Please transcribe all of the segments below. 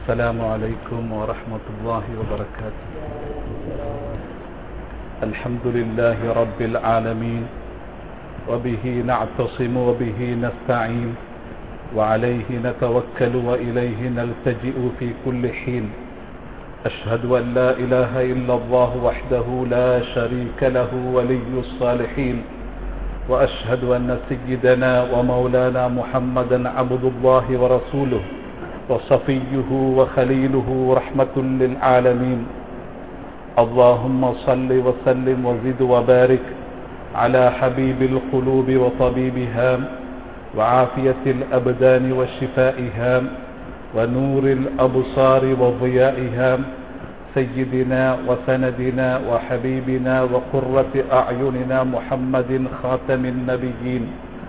السلام عليكم ورحمة الله وبركاته الحمد لله رب العالمين وبه نعتصم وبه نستعين وعليه نتوكل وإليه نلتجئ في كل حين أشهد أن لا إله إلا الله وحده لا شريك له ولي الصالحين وأشهد أن سيدنا ومولانا محمدا عبد الله ورسوله وصفيه وخليله رحمة للعالمين اللهم صل وسلم وزد وبارك على حبيب القلوب وطبيبها وعافية الأبدان وشفائها ونور الأبصار وضيائها سيدنا وسندنا وحبيبنا وقرة أعيننا محمد خاتم النبيين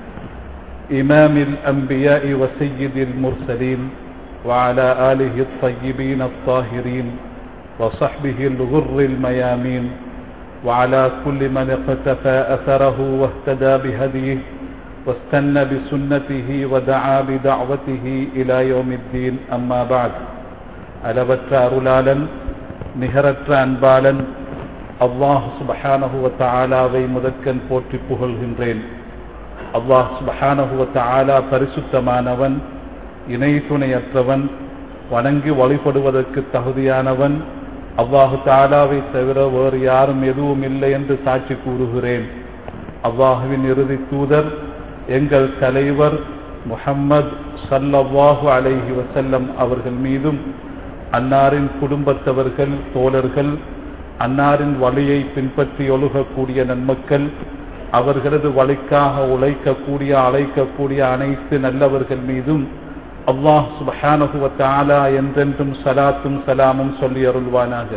إمام الأنبياء وسيد المرسلين وعلى آله الطيبين الطاهرين وصحبه الغر الميامين وعلى كل من اقتفى أثره واهتدى بهديه واستنى بسنته ودعا بدعوته إلى يوم الدين أما بعد அளவற்ற அருளாளன் நிகரற்ற அன்பாளன் அல்லாஹ் சுபஹானஹுவ தாலாவை முதற்கண் போற்றி புகழ்கின்றேன் அல்லாஹ் சுபஹானஹுவ தாலா பரிசுத்தமானவன் இணை துணையற்றவன் வணங்கி வழிபடுவதற்கு தகுதியானவன் அல்லாஹு தாலாவை தவிர வேறு யாரும் எதுவும் இல்லை என்று சாட்சி கூறுகிறேன் அல்லாஹுவின் இறுதி தூதர் எங்கள் தலைவர் முஹம்மது சல்லல்லாஹு அலைஹி வசல்லம் அவர்கள் மீதும் அன்னாரின் குடும்பத்தவர்கள் தோழர்கள் அன்னாரின் வழியை பின்பற்றி ஒழுகக்கூடிய நன்மக்கள் அவர்களது வழிக்காக உழைக்கக்கூடிய அழைக்கக்கூடிய அனைத்து நல்லவர்கள் மீதும் அல்லாஹ் சுபஹானகுவ தாலா என்றென்றும் சலாத்தும் சலாமும் சொல்லி அருள்வானாக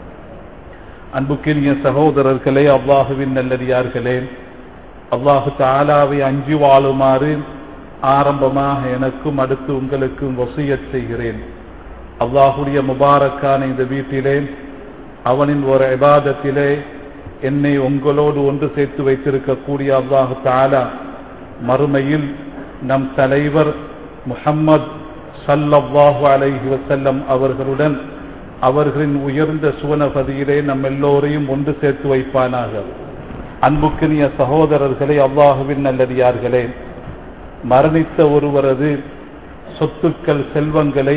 அன்புக்கினிய சகோதரர்களே அல்லாஹுவின் நல்லடியார்களே அல்லாஹு தாலாவை அஞ்சி வாழுமாறு ஆரம்பமாக எனக்கும் அடுத்து உங்களுக்கும் வசியத் செய்கிறேன் அல்லாஹுடைய முபாரக்கான இந்த வீட்டிலே அவனின் ஒரு இபாதத்திலே என்னை உங்களோடு ஒன்று சேர்த்து வைத்திருக்கக்கூடிய அல்லாஹு தாலா மறுமையில் நம் தலைவர் முஹம்மது சல்லல்லாஹு அலைஹி வசல்லம் அவர்களுடன் அவர்களின் உயர்ந்த சுவனபதியிலே நம் எல்லோரையும் ஒன்று சேர்த்து வைப்பானாக அன்புக்கினிய சகோதரர்களே அல்லாஹுவின் நல்லடியார்களே மரணித்த ஒருவரது சொத்துக்கள் செல்வங்களை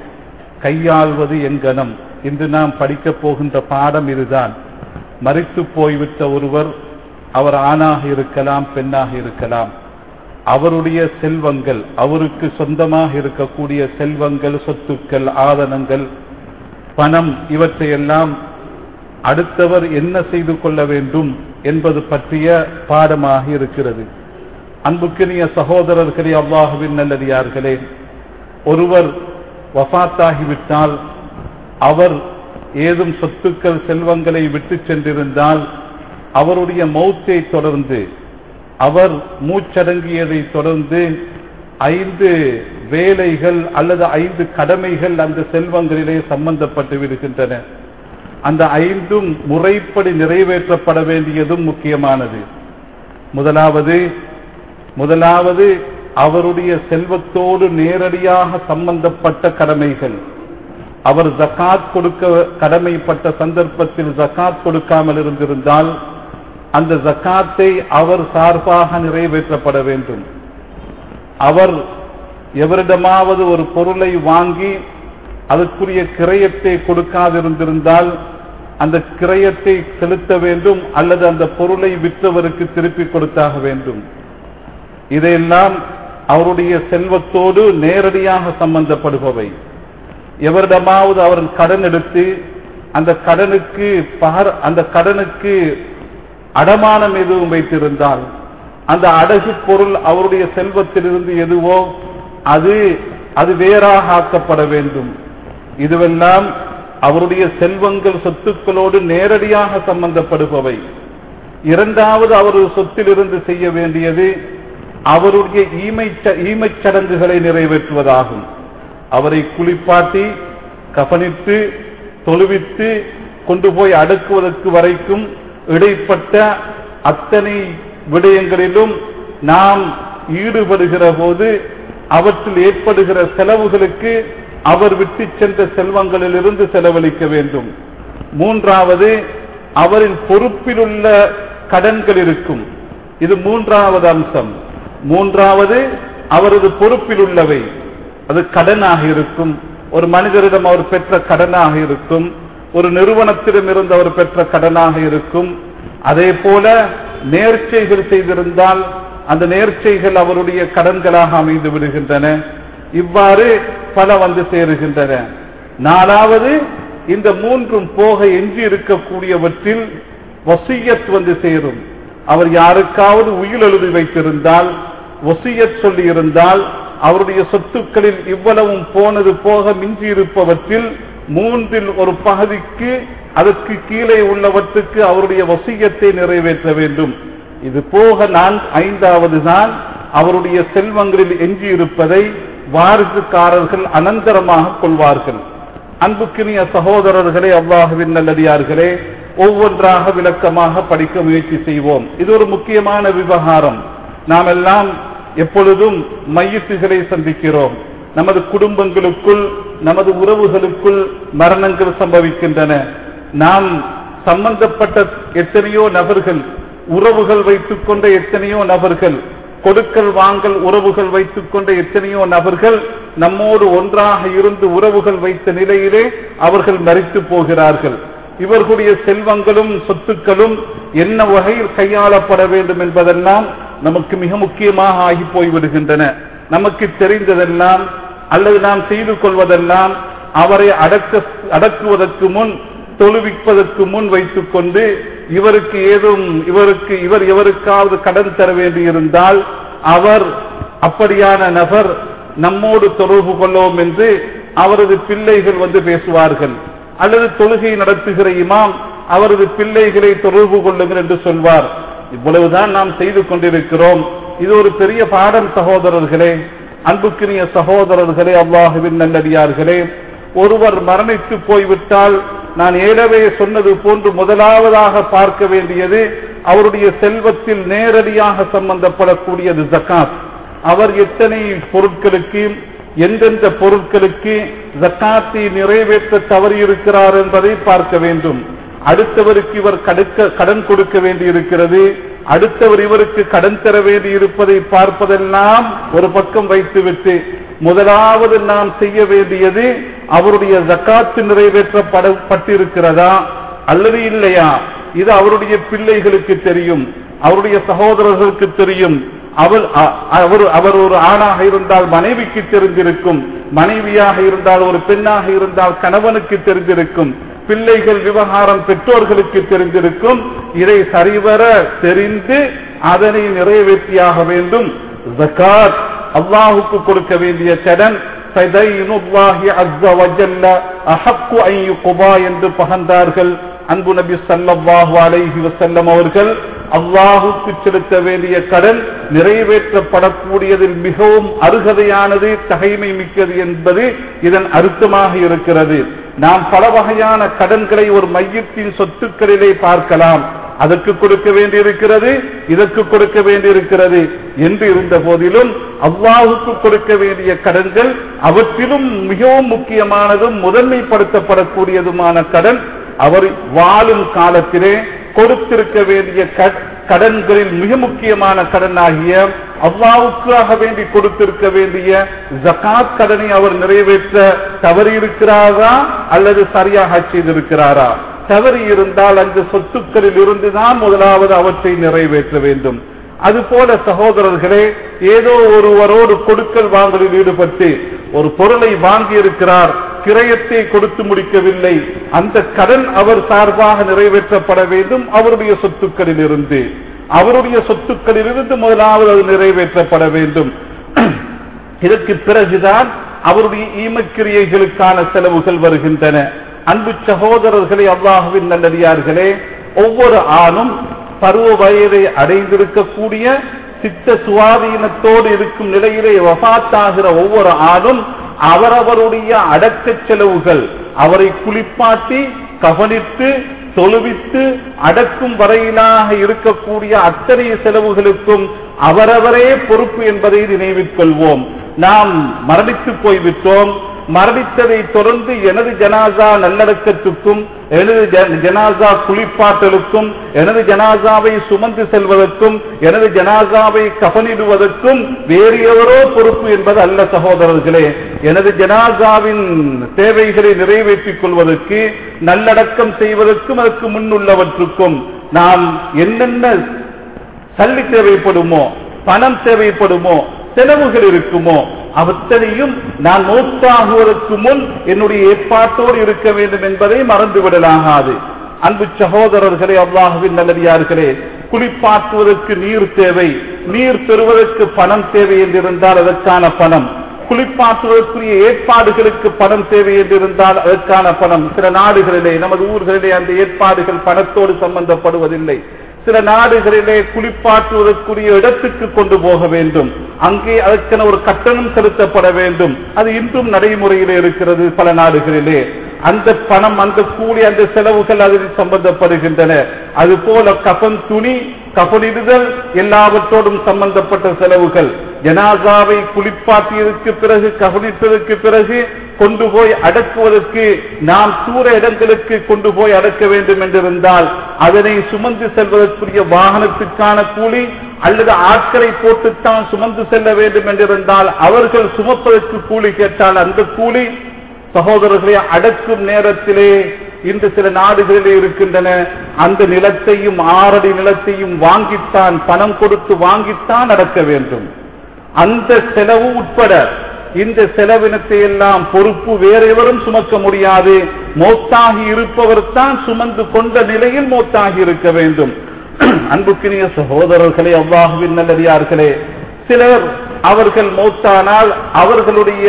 கையாள்வது எங்கனம் இன்று நாம் படிக்கப் போகின்ற பாடம் இதுதான் மறித்து போய்விட்ட ஒருவர் அவர் ஆணாக இருக்கலாம் பெண்ணாக இருக்கலாம் அவருடைய செல்வங்கள் அவருக்கு சொந்தமாக இருக்கக்கூடிய செல்வங்கள் சொத்துக்கள் ஆதனங்கள் பணம் இவற்றையெல்லாம் அடுத்தவர் என்ன செய்து கொள்ள வேண்டும் என்பது பற்றிய பாடமாக இருக்கிறது அன்புக்கினிய சகோதரர்களே அல்லாஹுவின் நல்லடியார்களே ஒருவர் வஃத்தாகிவிட்டால் அவர் ஏதும் சொத்துக்கள் செல்வங்களை விட்டு சென்றிருந்தால் அவருடைய மௌத்தை தொடர்ந்து அவர் மூச்சடங்கியதை தொடர்ந்து ஐந்து வேலைகள் அல்லது ஐந்து கடமைகள் அந்த செல்வங்களிலே சம்பந்தப்பட்டு விடுகின்றன அந்த ஐந்தும் முறைப்படி நிறைவேற்றப்பட வேண்டியதும் முக்கியமானது முதலாவது முதலாவது அவருடைய செல்வத்தோடு நேரடியாக சம்பந்தப்பட்ட கடமைகள் அவர் ஜக்காத் கொடுக்க கடமைப்பட்ட சந்தர்ப்பத்தில் ஜக்காத் கொடுக்காமல் இருந்திருந்தால் அந்த ஜக்காத்தை அவர் சார்பாக நிறைவேற்றப்பட வேண்டும் அவர் எவரிடமாவது ஒரு பொருளை வாங்கி அதற்குரிய கிரயத்தை கொடுக்காதிருந்திருந்தால் அந்த கிரயத்தை செலுத்த வேண்டும் அல்லது அந்த பொருளை விற்றவருக்கு திருப்பி கொடுத்தாக வேண்டும் இதையெல்லாம் அவருடைய செல்வத்தோடு நேரடியாக சம்பந்தப்படுபவை எவரிடமாவது அவர் கடன் எடுத்து அந்த கடனுக்கு பகர் அந்த கடனுக்கு அடமானம் எதுவும் வைத்திருந்தால் அந்த அடகு பொருள் அவருடைய செல்வத்திலிருந்து எதுவோ அது அது வேறாக ஆக்கப்பட வேண்டும் இதுவெல்லாம் அவருடைய செல்வங்கள் சொத்துக்களோடு நேரடியாக சம்பந்தப்படுபவை இரண்டாவது அவரது சொத்திலிருந்து செய்ய வேண்டியது அவருடைய ஈமை ஈமைச் சடங்குகளை நிறைவேற்றுவதாகும் அவரை குளிப்பாட்டி கபனித்து தொழுவித்து கொண்டு போய் அடக்குவதற்கு வரைக்கும் இடைப்பட்ட அத்தனை விடயங்களிலும் நாம் ஈடுபடுகிற போது அவற்றில் ஏற்படுகிற செலவுகளுக்கு அவர் விட்டு சென்ற செல்வங்களிலிருந்து செலவழிக்க வேண்டும் மூன்றாவது அவரின் பொறுப்பில் உள்ள கடன்கள் இருக்கும் இது மூன்றாவது அம்சம் மூன்றாவது அவரது பொறுப்பில் உள்ளவை அது கடனாக இருக்கும் ஒரு மனிதரிடம் அவர் பெற்ற கடனாக இருக்கும் ஒரு நிறுவனத்திடம் இருந்து அவர் பெற்ற கடனாக இருக்கும் அதே போல நேர்ச்சைகள் செய்திருந்தால் அந்த நேர்ச்சைகள் அவருடைய கடன்களாக அமைந்து விடுகின்றன இவ்வாறு பல வந்து சேருகின்றன நாலாவது இந்த மூன்றும் போக எஞ்சி இருக்கக்கூடியவற்றில் வசியத் வந்து சேரும் அவர் யாருக்காவது உயிர் எழுதி வைத்திருந்தால் வசியத் சொல்லி இருந்தால் அவருடைய சொத்துக்களில் இவ்வளவும் போனது போக மிஞ்சி இருப்பவற்றில் மூன்றில் ஒரு பகுதிக்கு அதற்கு கீழே உள்ளவற்றுக்கு அவருடைய வசியத்தை நிறைவேற்ற வேண்டும் இது போக நான் ஐந்தாவது தான் அவருடைய செல்வங்களில் எஞ்சி இருப்பதை வாரிசுக்காரர்கள் அனந்தரமாக கொள்வார்கள் அன்புக்கினிய சகோதரர்களே அல்லாஹுவின் நல்லடியார்களே ஒவ்வொன்றாக விளக்கமாக படிக்க முயற்சி செய்வோம் இது ஒரு முக்கியமான விவகாரம் நாம் எல்லாம் எப்பொழுதும் மையத்துகளை சந்திக்கிறோம் நமது குடும்பங்களுக்குள் நமது உறவுகளுக்குள் மரணங்கள் சம்பவிக்கின்றன நாம் சம்பந்தப்பட்ட எத்தனையோ நபர்கள் உறவுகள் வைத்துக் கொண்ட எத்தனையோ நபர்கள் கொடுக்கல் வாங்கல் உறவுகள் வைத்துக் கொண்ட எத்தனையோ நபர்கள் நம்மோடு ஒன்றாக இருந்து உறவுகள் வைத்த நிலையிலே அவர்கள் மறித்து போகிறார்கள் இவர்களுடைய செல்வங்களும் சொத்துக்களும் என்ன வகையில் கையாளப்பட வேண்டும் என்பதெல்லாம் நமக்கு மிக முக்கியமாக ஆகி போய்விடுகின்றன நமக்கு தெரிந்ததெல்லாம் அல்லது நாம் செய்து கொள்வதெல்லாம் அவரை அடக்க அடக்குவதற்கு முன் தொழுவிப்பதற்கு முன் வைத்துக் கொண்டு இவருக்கு ஏதும் இவருக்கு இவர் எவருக்காவது கடன் தர வேண்டியிருந்தால் அவர் அப்படியான நபர் நம்மோடு தொடர்பு கொள்ளவும் என்று அவரது பிள்ளைகள் வந்து பேசுவார்கள் அல்லது தொழுகை நடத்துகிற இமாம் அவரது பிள்ளைகளை தொடர்பு கொள்ளுங்கள் என்று சொல்வார் இவ்வளவுதான் நாம் செய்து கொண்டிருக்கிறோம் இது ஒரு பெரிய பாடம் சகோதரர்களே அன்புக்கினிய சகோதரர்களே அல்லாஹுவின் நல்லடியார்களே ஒருவர் மரணித்து போய்விட்டால் நான் ஏழவே சொன்னது போன்று முதலாவதாக பார்க்க வேண்டியது அவருடைய செல்வத்தில் நேரடியாக சம்பந்தப்படக்கூடியது ஜக்காத் அவர் எத்தனை பொருட்களுக்கு எந்தெந்த பொருட்களுக்கு ஜக்காத்தை நிறைவேற்ற தவறியிருக்கிறார் என்பதை பார்க்க வேண்டும் அடுத்தவருக்கு இவர் கடுக்க கடன் கொடுக்க வேண்டியிருக்கிறது அடுத்தவர் இவருக்கு கடன் தர வேண்டி இருப்பதை பார்ப்பதெல்லாம் ஒரு பக்கம் வைத்துவிட்டு முதலாவது நாம் செய்ய வேண்டியது அவருடைய ஜக்காத்து நிறைவேற்றப்படப்பட்டிருக்கிறதா அல்லது இல்லையா இது அவருடைய பிள்ளைகளுக்கு தெரியும் அவருடைய சகோதரர்களுக்கு தெரியும் அவர் அவர் அவர் ஒரு ஆணாக இருந்தால் மனைவிக்கு தெரிந்திருக்கும் மனைவியாக இருந்தால் ஒரு பெண்ணாக இருந்தால் கணவனுக்கு தெரிந்திருக்கும் பிள்ளைகள் விவகாரம் பெற்றோர்களுக்கு தெரிந்திருக்கும் இதை சரிவர தெரிந்து அதனை நிறைவேற்றியாக வேண்டும் ஜகாத் அல்லாஹுக்கு கொடுக்க வேண்டிய கடன் என்று பகர்ந்தார்கள் அன்பு நபி சல்லாஹு அலைஹி வசல்லம் அவர்கள் அல்லாஹுக்கு செலுத்த வேண்டிய கடன் நிறைவேற்றப்படக்கூடியதில் மிகவும் அருகதையானது தகைமை மிக்கது என்பது இதன் அர்த்தமாக இருக்கிறது நாம் பல வகையான கடன்களை ஒரு மையத்தின் சொத்துக்களிலே பார்க்கலாம் அதற்கு கொடுக்க வேண்டியிருக்கிறது இதற்கு கொடுக்க வேண்டியிருக்கிறது என்று இருந்த போதிலும் அவ்வாவுக்கு கொடுக்க வேண்டிய கடன்கள் அவற்றிலும் மிகவும் முக்கியமானதும் முதன்மைப்படுத்தப்படக்கூடியதுமான கடன் அவர் வாழும் காலத்திலே கொடுத்திருக்க வேண்டிய கடன்களில் மிக முக்கியமான கடன் ஆகிய அவ்வாவுக்காக வேண்டி கொடுத்திருக்க வேண்டிய ஜகாத் கடனை அவர் நிறைவேற்ற தவறியிருக்கிறாரா அல்லது சரியாக செய்திருக்கிறாரா தவறி இருந்தால் அந்த சொத்துக்களில் இருந்துதான் முதலாவது அவற்றை நிறைவேற்ற வேண்டும் அதுபோல சகோதரர்களே ஏதோ ஒருவரோடு கொடுக்கல் வாங்கலில் ஈடுபட்டு ஒரு பொருளை வாங்கியிருக்கிறார் கிரயத்தை கொடுத்து முடிக்கவில்லை அந்த கடன் அவர் சார்பாக நிறைவேற்றப்பட வேண்டும் அவருடைய சொத்துக்களில் இருந்து அவருடைய சொத்துக்களில் இருந்து முதலாவது அது நிறைவேற்றப்பட வேண்டும் இதற்கு பிறகுதான் அவருடைய ஈமக்கிரியைகளுக்கான செலவுகள் வருகின்றன அன்பு சகோதரர்களே அல்லாஹுவின் நல்லடியார்களே ஒவ்வொரு ஆணும் பருவ வயதை அடைந்திருக்கக்கூடிய சித்த சுவாதீனத்தோடு இருக்கும் நிலையிலே வபாத்தாகிற ஒவ்வொரு ஆணும் அவரவருடைய அடக்க செலவுகள் அவரை குளிப்பாட்டி கவனித்து தொழுவித்து அடக்கும் வரையிலாக இருக்கக்கூடிய அத்தனை செலவுகளுக்கும் அவரவரே பொறுப்பு என்பதை நினைவில் கொள்வோம் நாம் மரணித்து போய்விட்டோம் மரணித்ததை தொடர்ந்து எனது ஜனாசா நல்லடக்கத்துக்கும் எனது ஜ- ஜனாசா குளிப்பாட்டலுக்கும் எனது ஜனாசாவை சுமந்து செல்வதற்கும் எனது ஜனாசாவை கபனிடுவதற்கும் வேறு எவரோ பொறுப்பு என்பது அல்ல சகோதரர்களே எனது ஜனாசாவின் தேவைகளை நிறைவேற்றிக் கொள்வதற்கு நல்லடக்கம் செய்வதற்கும் அதற்கு முன்னுள்ளவற்றுக்கும் நாம் என்னென்ன சல்லி தேவைப்படுமோ பணம் தேவைப்படுமோ செலவுகள் இருக்குமோ அவற்றனையும் நான் மௌத்தாகுவதற்கு முன் என்னுடைய ஏற்பாட்டோடு இருக்க வேண்டும் என்பதை மறந்துவிடலாகாது அன்பு சகோதரர்களே அல்லாஹுவின் நல்லடியார்களே குளிப்பாட்டுவதற்கு நீர் தேவை நீர் பெறுவதற்கு பணம் தேவை என்றிருந்தால் அதற்கான பணம் குளிப்பாட்டுவதற்குரிய ஏற்பாடுகளுக்கு பணம் தேவை என்றிருந்தால் அதற்கான பணம் சில நாடுகளிலே நமது ஊர்களிலே அந்த ஏற்பாடுகள் பணத்தோடு சம்பந்தப்படுவதில்லை சில நாடுகளிலே குளிப்பாட்டுவதற்குரிய இடத்துக்கு கொண்டு போக வேண்டும் அங்கே அதற்கென ஒரு கட்டணம் செலுத்தப்பட வேண்டும் அது இன்றும் நடைமுறையிலே இருக்கிறது பல நாடுகளிலே அந்த பணம் அந்த கூலி அந்த செலவுகள் அதில் சம்பந்தப்படுகின்றன அதுபோல கபன் துணி கபனிடுதல் எல்லாவற்றோடும் சம்பந்தப்பட்ட செலவுகள் ஜனாசாவை குளிப்பாட்டியதற்கு பிறகு கவனித்ததற்கு பிறகு கொண்டு போய் அடக்குவதற்கு நாம் தூர இடங்களுக்கு கொண்டு போய் அடக்க வேண்டும் என்றிருந்தால் அதனை சுமந்து செல்வதற்குரிய வாகனத்துக்கான கூலி அல்லது ஆட்களை போட்டுத்தான் சுமந்து செல்ல வேண்டும் என்றிருந்தால் அவர்கள் சுமப்பதற்கு கூலி கேட்டால் அந்த கூலி சகோதரர்களை அடக்கும் நேரத்திலே இன்று சில நாடுகளிலே இருக்கின்றன அந்த நிலத்தையும் ஆறடி நிலத்தையும் வாங்கித்தான் பணம் கொடுத்து வாங்கித்தான் அடக்க வேண்டும் அந்த செலவு உட்பட இந்த செலவினத்தை எல்லாம் பொறுப்பு வேற எவரும் சுமக்க முடியாது மோத்தாகி இருப்பவர் தான் சுமந்து கொண்ட நிலையில் மோத்தாகி இருக்க வேண்டும் அன்புக்கினிய சகோதரர்களே அவ்வாஹுவின் நல்லடியார்களே சிலர் அவர்கள் மௌத்தானால் அவர்களுடைய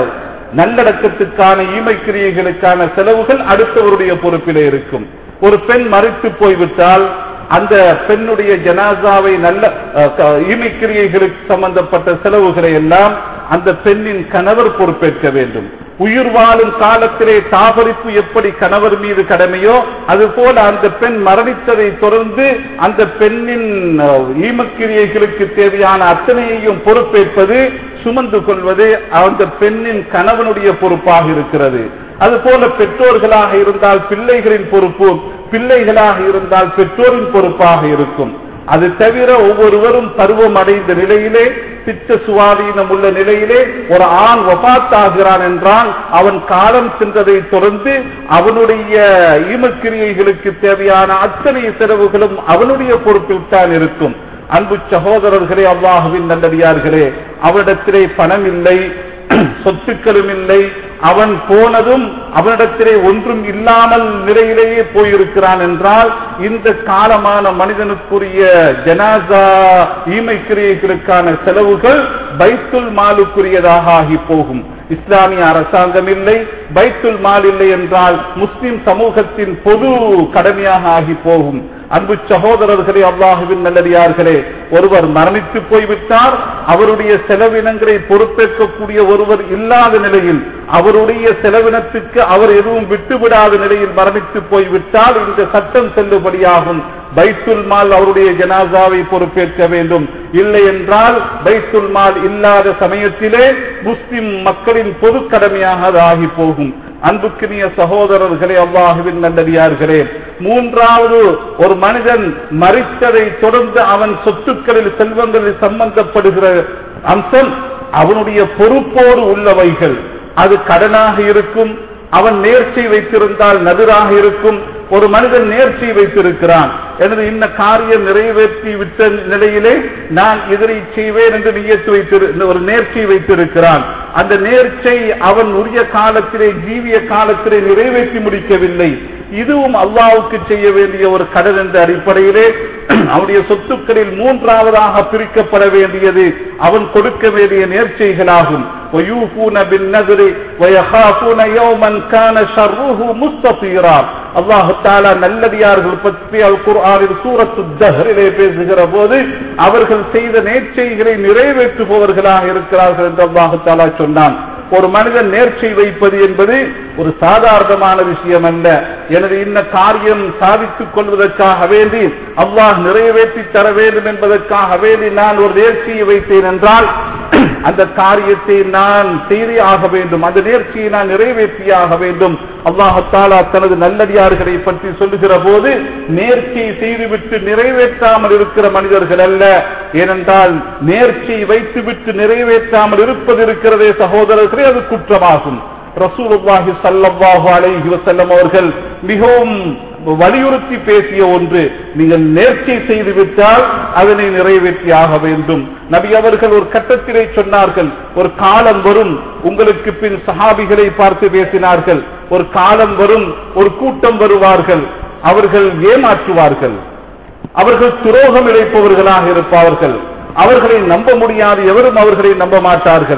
நல்லடக்கத்துக்கான ஈமைக்கிரியைகளுக்கான செலவுகள் அடுத்தவருடைய பொறுப்பிலே இருக்கும் ஒரு பெண் மறித்து போய்விட்டால் அந்த பெண்ணுடைய ஜனாசாவை நல்ல அஹ், க- ஈமைக்கிரியைகளுக்கு சம்பந்தப்பட்ட செலவுகளை எல்லாம் அந்த பெண்ணின் கணவர் பொறுப்பேற்க வேண்டும் உயிர் வாழும் காலத்திலே தாபரிப்பு எப்படி கணவர் மீது கடமையோ அதுபோல அந்த பெண் மரணித்ததை தொடர்ந்து அந்த பெண்ணின் அஹ், ஈமக்கிரியைகளுக்கு தேவையான அத்தனையையும் பொறுப்பேற்பது சுமந்து கொள்வது அந்த பெண்ணின் கணவனுடைய பொறுப்பாக இருக்கிறது அதுபோல பெற்றோர்களாக இருந்தால் பிள்ளைகளின் பொறுப்பு பிள்ளைகளாக இருந்தால் பெற்றோரின் பொறுப்பாக இருக்கும் அது தவிர ஒவ்வொருவரும் பருவம் அடைந்த நிலையிலே சித்த சுவாதீனம் உள்ள நிலையிலே ஒரு ஆண் வபாத்தாகிறான் என்றால் அவன் காலம் சென்றதை தொடர்ந்து அவனுடைய ஈமக்கிரியைகளுக்கு தேவையான அத்தனை செலவுகளும் அவனுடைய பொறுப்பில் தான் இருக்கும் அன்பு சகோதரர்களே அல்லாஹுவின் நல்லடியார்களே அவனிடத்திலே பணம் இல்லை சொத்துக்களும் இல்லை அவன் போனதும் அவனிடத்திலே ஒன்றும் இல்லாமல் நிலையிலேயே போயிருக்கிறான் என்றால் இந்த காலமான மனிதனுக்குரிய ஜனாசா ஈமைக்கிரியைகளுக்கான செலவுகள் பைத்துல் மாலுக்குரியதாக ஆகி போகும் இஸ்லாமிய அரசாங்கம் இல்லை பைத்துல் மால் இல்லை என்றால் முஸ்லிம் சமூகத்தின் பொது கடமையாக ஆகி போகும் அன்பு சகோதரர்களே அல்லாஹுவின் நல்லடியார்களே ஒருவர் மரணித்து போய்விட்டார் அவருடைய செலவினங்களை பொறுப்பேற்கக்கூடிய ஒருவர் இல்லாத நிலையில் அவருடைய செலவினத்துக்கு அவர் எதுவும் விட்டுவிடாத நிலையில் மரணித்து போய்விட்டால் இந்த சட்டம் செல்லுபடியாகும் பைத்துல் மால் அவருடைய ஜனாசாவை பொறுப்பேற்க வேண்டும் இல்லை என்றால் பைத்துல் மால் இல்லாத சமயத்திலே முஸ்லிம் மக்களின் பொது கடமையாக அது ஆகி போகும் அன்புக்கினிய சகோதரர்களே அல்லாஹுவின் நல்லடியார்களே மூன்றாவது ஒரு மனிதன் மறித்ததை தொடர்ந்து அவன் சொத்துக்களில் செல்வங்களில் சம்பந்தப்படுகிற அம்சம் அவனுடைய பொறுப்போடு உள்ளவைகள் அது கடனாக இருக்கும் அவன் நேர்ச்சி வைத்திருந்தால் நதிராக இருக்கும் ஒரு மனிதன் நேர்ச்சி வைத்திருக்கிறான் எனது இன்ன காரியம் நிறைவேற்றி விட்ட நிலையிலே நான் இதனை செய்வேன் என்று நியத்து வைத்திரு ஒரு நேர்ச்சி வைத்திருக்கிறான் அந்த நேர்ச்சை அவன் உரிய காலத்திலே ஜீவிய காலத்திலே நிறைவேற்றி முடிக்கவில்லை இதுவும் அல்லாவுக்கு செய்ய வேண்டிய ஒரு கடன் என்ற அடிப்படையிலே அவனுடைய சொத்துக்களில் மூன்றாவதாக பிரிக்கப்பட வேண்டியது அவன் கொடுக்க வேண்டிய நேர்ச்சைகளாகும் وَيُوفُونَ بِالنَّذْرِ وَيَخَافُونَ يَوْمًا كَانَ شَرُّهُ مُسْتَطِيرًا அல்லாஹ் தஆலா நல்லடியார்கள் பற்றி அல் குர்ஆனில் சூரத்து தஹ்ரிலே பேசுகிற போது அவர்கள் செய்த நேர்ச்சைகளை நிறைவேற்றுபவர்களாக இருக்கிறார்கள் என்று அல்லாஹ் தஆலா சொன்னான் ஒரு மனிதன் நேர்ச்சை வைப்பது என்பது ஒரு சாதாரணமான விஷயம் அல்ல எனது இன்ன காரியம் சாதித்துக் கொள்வதற்காக வேண்டி அல்லாஹ் நிறைவேற்றி தர வேண்டும் என்பதற்காக வேண்டி நான் ஒரு நேர்ச்சியை வைத்தேன் என்றால் அந்த காரியத்தை நான் செய்தே ஆக வேண்டும் அந்த நேர்ச்சியை நான் நிறைவேற்றியே ஆக வேண்டும் அல்லாஹாலா தனது நல்லடியார்களை பற்றி சொல்லுகிற போது நேர்ச்சியை செய்துவிட்டு நிறைவேற்றாமல் இருக்கிற மனிதர்கள் அல்ல ஏனென்றால் நேர்ச்சியை வைத்துவிட்டு நிறைவேற்றாமல் இருப்பது இருக்கிறதே சகோதரர்களே அது குற்றமாகும் ரசூலுல்லாஹி ஸல்லல்லாஹு அலைஹி வஸல்லம் அவர்கள் மிகவும் வலியுறுத்தி பேசிய ஒன்று நீங்கள் நேர்ச்சை செய்து விட்டால் அதனை நிறைவேற்றி ஆக வேண்டும் நபி அவர்கள் ஒரு கட்டத்திலே சொன்னார்கள் ஒரு காலம் வரும் உங்களுக்கு பின் சஹாபிகளை பார்த்து பேசினார்கள் ஒரு காலம் வரும் ஒரு கூட்டம் வருவார்கள் அவர்கள் ஏமாற்றுவார்கள் அவர்கள் துரோகம் இழைப்பவர்களாக இருப்பார்கள் அவர்களை நம்ப முடியாது எவரும் அவர்களை நம்ப மாட்டார்கள்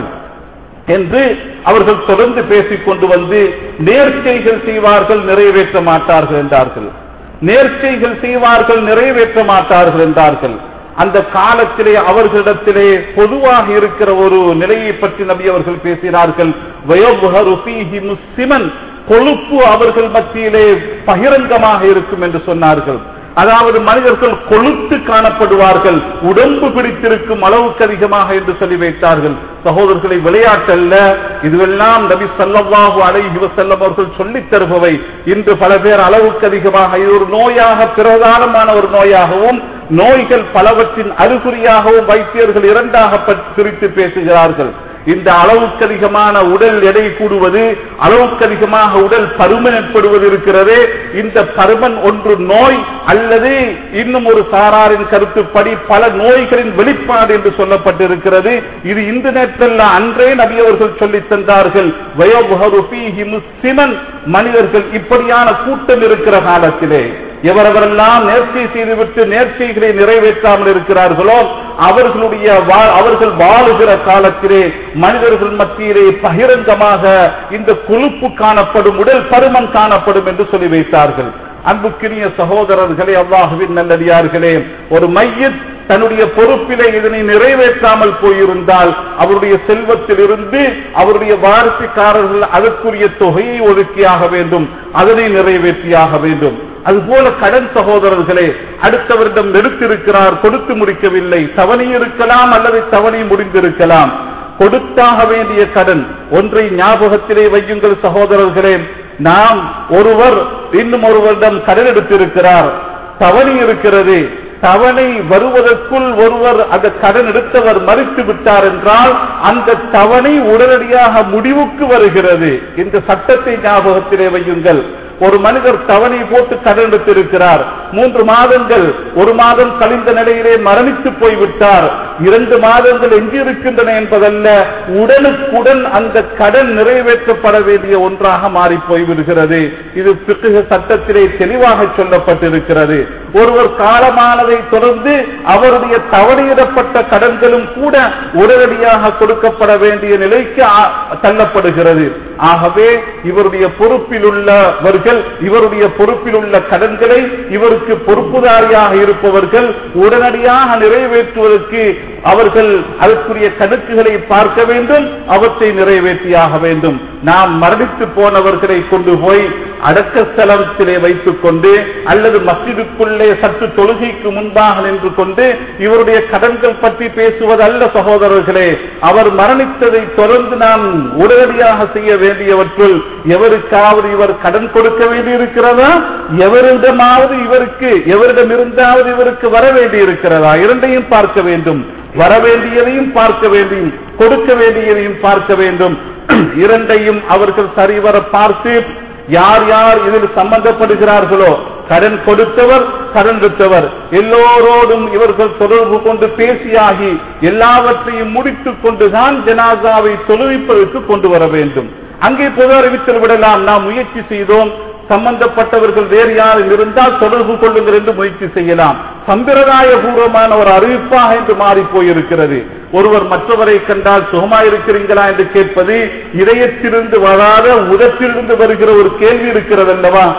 என்று அவர்கள் தொடர்ந்து பேசிக் கொண்டு வந்து நேர்ச்சைகள் செய்வார்கள் நிறைவேற்ற மாட்டார்கள் என்றார்கள் நேர்ச்சைகள் செய்வார்கள் நிறைவேற்ற மாட்டார்கள் என்றார்கள் அந்த காலத்திலே அவர்களிடத்திலே பொதுவாக இருக்கிற ஒரு நிலையை பற்றி நபி அவர்கள் பேசினார்கள் வயோபுகரு ஃபீஹி முஸ்லிமன் கொழுப்பு அவர்கள் மத்தியிலே பகிரங்கமாக இருக்கும் என்று சொன்னார்கள் அதாவது மனிதர்கள் கொழுத்து காணப்படுவார்கள் உடம்பு பிடித்திருக்கும் அளவுக்கு அதிகமாக என்று சொல்லி வைத்தார்கள் சகோதரர்களை விளையாட்டல்ல இதுவெல்லாம் நபி சல்லல்லாஹு அலைஹி வஸல்லம் அவர்கள் சொல்லித் தருபவை இன்று பல பேர் அளவுக்கு அதிகமாக இது ஒரு நோயாக பிரதானமான ஒரு நோயாகவும் நோய்கள் பலவற்றின் அறிகுறியாகவும் வைத்தியர்கள் இரண்டாக பிரித்து பேசுகிறார்கள் இந்த அளவுக்கு அதிகமான உடல் எடை கூடுவது அளவுக்கு அதிகமாக உடல் பருமன் ஏற்படுவது இருக்கிறதே இந்த பருமன் ஒன்று நோய் அல்லது இன்னும் ஒரு சாராரின் கருத்துப்படி பல நோய்களின் வெளிப்பாடு என்று சொல்லப்பட்டிருக்கிறது இது இந்த நேரத்தில் அன்றே நபி அவர்கள் சொல்லித் தந்தார்கள் வயோபுகரு ஃபீஹி முஸ்லிமன் மனிதர்கள் இப்படியான கூட்டம் இருக்கிற காலத்திலே எவரெவரெல்லாம் நேர்ச்சை செய்துவிட்டு நேர்ச்சைகளை நிறைவேற்றாமல் இருக்கிறார்களோ அவர்களுடைய வா- அவர்கள் வாழுகிற காலத்திலே மனிதர்கள் மத்தியிலே பகிரங்கமாக இந்த கொழுப்பு காணப்படும் உடல் பருமன் காணப்படும் என்று சொல்லி வைத்தார்கள் அன்புக்கினிய சகோதரர்களே அல்லாஹுவின் நல்லடியார்களே ஒரு மையத் தன்னுடைய பொறுப்பிலே இதனை நிறைவேற்றாமல் போயிருந்தால் அவருடைய செல்வத்தில் இருந்து அவருடைய வாரிசுக்காரர்கள் அதற்குரிய தொகையை ஒதுக்கியாக வேண்டும் அதனை நிறைவேற்றியாக வேண்டும் அதுபோல கடன் சகோதரர்களே அடுத்தவரிடம் எடுத்திருக்கிறார் கொடுத்து முடிக்கவில்லை தவணை இருக்கலாம் அல்லது தவணை முடிந்திருக்கலாம் கொடுத்தாக வேண்டிய கடன் ஒன்றை ஞாபகத்திலே வையுங்கள் சகோதரர்களே நாம் ஒருவர் இன்னும் ஒருவரிடம் கடன் எடுத்திருக்கிறார் தவணை இருக்கிறது தவணை வருவதற்குள் ஒருவர் அந்த கடன் எடுத்தவர் மறித்து விட்டார் என்றால் அந்த தவணை உடனடியாக முடிவுக்கு வருகிறது இந்த சட்டத்தை ஞாபகத்திலே வையுங்கள் ஒரு மனிதர் தவணை போட்டு கடன் எடுத்திருக்கிறார் மூன்று மாதங்கள் ஒரு மாதம் கழிந்த நிலையிலே மரணித்து போய்விட்டார் இரண்டு மாதங்கள் எஞ்சியிருக்கின்றன என்பதல்ல உடனுக்குடன் அந்த கடன் நிறைவேற்றப்பட வேண்டிய ஒன்றாக மாறி போய்விடுகிறது இது பிறகு சட்டத்திலே தெளிவாக சொல்லப்பட்டிருக்கிறது ஒருவர் காலமானதை தொடர்ந்து அவருடைய தவணையிடப்பட்ட கடன்களும் கூட உடனடியாக கொடுக்கப்பட வேண்டிய நிலைக்கு ஆ- தள்ளப்படுகிறது ஆகவே இவருடைய பொறுப்பில் உள்ளவர்கள் இவருடைய பொறுப்பில் உள்ள கடன்களை இவருக்கு பொறுப்புதாரியாக இருப்பவர்கள் உடனடியாக நிறைவேற்றுவதற்கு அவர்கள் அதற்குரிய கணக்குகளை பார்க்க வேண்டும் அவற்றை நிறைவேற்றியாக வேண்டும் நாம் மரணித்து போனவர்களை கொண்டு போய் அடக்க ஸ்தலத்திலே வைத்துக் கொண்டு அல்லது மஸ்ஜிதுக்குள்ளே சற்று தொழுகைக்கு முன்பாக நின்று கொண்டு இவருடைய கடன்கள் பற்றி பேசுவதல்ல சகோதரர்களே அவர் மரணித்ததை தொடர்ந்து நாம் உடனடியாக செய்ய வேண்டியவற்றுள் எவருக்காவது இவர் கடன் கொடுக்க வேண்டியிருக்கிறதா எவரிடமாவது இவருக்கு எவரிடம் இருந்தாவது இவருக்கு வர வேண்டியிருக்கிறதா இரண்டையும் பார்க்க வேண்டும் வர வேண்டியதையும் பார்க்க வேண்டும் கொடுக்க வேண்டியதையும் பார்க்க வேண்டும் இரண்டையும் அவர்கள் சரிவர பார்த்து யார் யார் இதில் சம்பந்தப்படுகிறார்களோ கடன் கொடுத்தவர் கடன் எடுத்தவர் எல்லோரோடும் இவர்கள் தொடர்பு கொண்டு பேசியாகி எல்லாவற்றையும் முடித்துக் கொண்டுதான் ஜனாசாவை தொழுவிப்பதற்கு கொண்டு வர வேண்டும் அங்கே பொது அறிவித்தல் விடலாம் நாம் முயற்சி செய்தோம் சம்பந்தப்பட்டவர்கள் வேறு யாரும் இருந்தால் தொடர்பு கொள்ளுங்கள் என்று முயற்சி செய்யலாம் சம்பிரதாய பூர்வமான ஒரு அறிவிப்பாக என்று மாறி போயிருக்கிறது ஒருவர் மற்றவரை கண்டால் சுகமாயிருக்கிறீங்களா என்று கேட்பது இதயத்திலிருந்து வராத உதட்டிலிருந்து வருகிற ஒரு கேள்வி இருக்கிறது அல்லவா